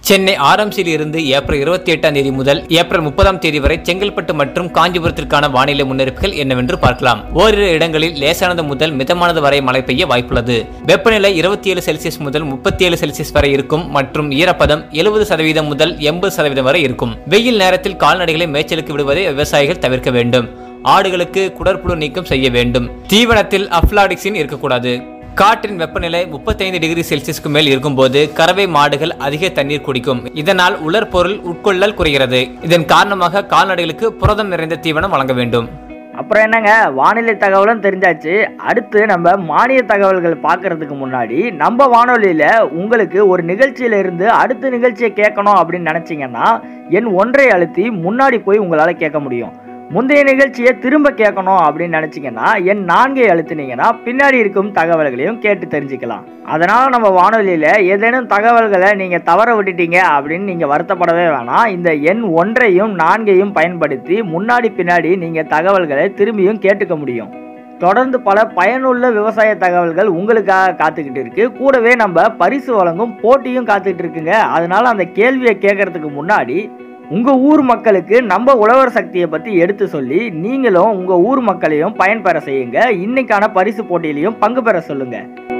சென்னை ஆர்எம்சியில் இருந்து ஏப்ரல் இருபத்தி எட்டாம் தேதி முதல் ஏப்ரல் முப்பதாம் தேதி வரை செங்கல்பட்டு மற்றும் காஞ்சிபுரத்திற்கான வானிலை முன்னறிப்புகள் என்னவென்று பார்க்கலாம் ஓரிரு இடங்களில் லேசானது முதல் மிதமானது வரை மழை பெய்ய வாய்ப்புள்ளது வெப்பநிலை இருபத்தி ஏழு செல்சியஸ் முதல் முப்பத்தி ஏழு செல்சியஸ் வரை இருக்கும் மற்றும் ஈரப்பதம் எழுபது சதவீதம் முதல் எண்பது சதவீதம் வரை இருக்கும் வெயில் நேரத்தில் கால்நடைகளை மேய்ச்சலுக்கு விடுவதை விவசாயிகள் தவிர்க்க வேண்டும் ஆடுகளுக்கு குடற்புழு நீக்கம் செய்ய வேண்டும் தீவனத்தில் அப்லாடிக்சின் இருக்கக்கூடாது காற்றின் வெப்பநிலை 35 டிகிரி செல்சியஸ்க்கு மேல் இருக்கும்போது கறவை மாடுகள் அதிக தண்ணீர் குடிக்கும் இதனால் உலர் பொருள் உட்கொள்ளல் குறைகிறது இதன் காரணமாக கால்நடைகளுக்கு புரதம் நிறைந்த தீவனம் வழங்க வேண்டும் அப்புறம் என்னங்க வானிலை தகவலும் தெரிஞ்சாச்சு அடுத்து நம்ம மானிய தகவல்கள் பார்க்கறதுக்கு முன்னாடி நம்ம வானொலியில் உங்களுக்கு ஒரு நிகழ்ச்சியில இருந்து அடுத்த நிகழ்ச்சியை கேட்கணும் அப்படின்னு நினச்சிங்கன்னா என் ஒன்றை அழுத்தி முன்னாடி போய் உங்களால் கேட்க முடியும் முந்தைய நிகழ்ச்சியை திரும்ப கேட்கணும் அப்படின்னு நினச்சிங்கன்னா என் நான்கை அழுத்தினீங்கன்னா பின்னாடி இருக்கும் தகவல்களையும் கேட்டு தெரிஞ்சுக்கலாம் அதனால் நம்ம வானொலியில் ஏதேனும் தகவல்களை நீங்கள் தவற விட்டுட்டீங்க அப்படின்னு நீங்கள் வருத்தப்படவே வேணாம் இந்த எண் ஒன்றையும் நான்கையும் பயன்படுத்தி முன்னாடி பின்னாடி நீங்கள் தகவல்களை திரும்பியும் கேட்டுக்க முடியும் தொடர்ந்து பல பயனுள்ள விவசாய தகவல்கள் உங்களுக்காக காத்துக்கிட்டு இருக்கு கூடவே நம்ம பரிசு வழங்கும் போட்டியும் காத்துக்கிட்டு இருக்குங்க அதனால அந்த கேள்வியை கேட்கறதுக்கு முன்னாடி உங்க ஊர் மக்களுக்கு நம்ம உழவர் சக்தியை பத்தி எடுத்து சொல்லி நீங்களும் உங்க ஊர் மக்களையும் பயன்பெற செய்யுங்க இன்னைக்கான பரிசு போட்டியிலையும் பங்கு பெற சொல்லுங்க